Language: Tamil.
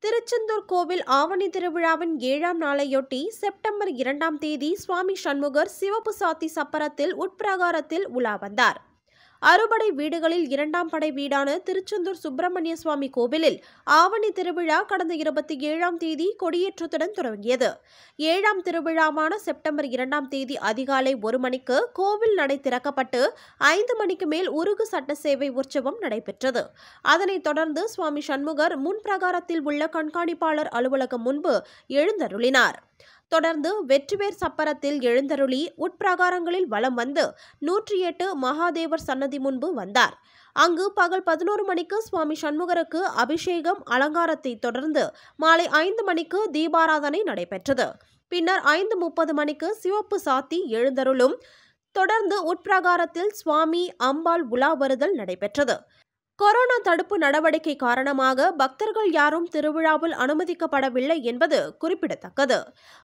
திருச்செந்தூர் கோவில் ஆவணி திருவிழாவின் ஏழாம் நாளையொட்டி செப்டம்பர் இரண்டாம் தேதி சுவாமி சண்முகர் சிவப்பு சாத்தி சப்பரத்தில் உட்பிரகாரத்தில் உலா வந்தார் அறுபடை வீடுகளில் இரண்டாம் படை வீடான திருச்செந்தூர் சுப்பிரமணிய சுவாமி கோவிலில் ஆவணி திருவிழா கடந்த இருபத்தி ஏழாம் தேதி கொடியேற்றத்துடன் தொடங்கியது ஏழாம் திருவிழாவான செப்டம்பர் இரண்டாம் தேதி அதிகாலை ஒரு மணிக்கு கோவில் நடை திறக்கப்பட்டு ஐந்து மணிக்கு மேல் உருகு சட்ட சேவை உற்சவம் நடைபெற்றது அதனைத் தொடர்ந்து சுவாமி சண்முகர் முன் பிரகாரத்தில் உள்ள கண்காணிப்பாளர் அலுவலகம் முன்பு எழுந்தருளினார் தொடர்ந்து வெற்றிவேர் சப்பரத்தில் எழுந்தருளி உட்பிரகாரங்களில் வலம் வந்து நூற்றி எட்டு மகாதேவர் சன்னதி முன்பு வந்தார் அங்கு பகல் பதினோரு மணிக்கு சுவாமி சண்முகருக்கு அபிஷேகம் அலங்காரத்தை தொடர்ந்து மாலை ஐந்து மணிக்கு தீபாராதனை நடைபெற்றது பின்னர் ஐந்து முப்பது மணிக்கு சிவப்பு சாத்தி எழுந்தருளும் தொடர்ந்து உட்பிரகாரத்தில் சுவாமி அம்பாள் உலா வருதல் நடைபெற்றது கொரோனா தடுப்பு நடவடிக்கை காரணமாக பக்தர்கள் யாரும் திருவிழாவில் அனுமதிக்கப்படவில்லை என்பது குறிப்பிடத்தக்கது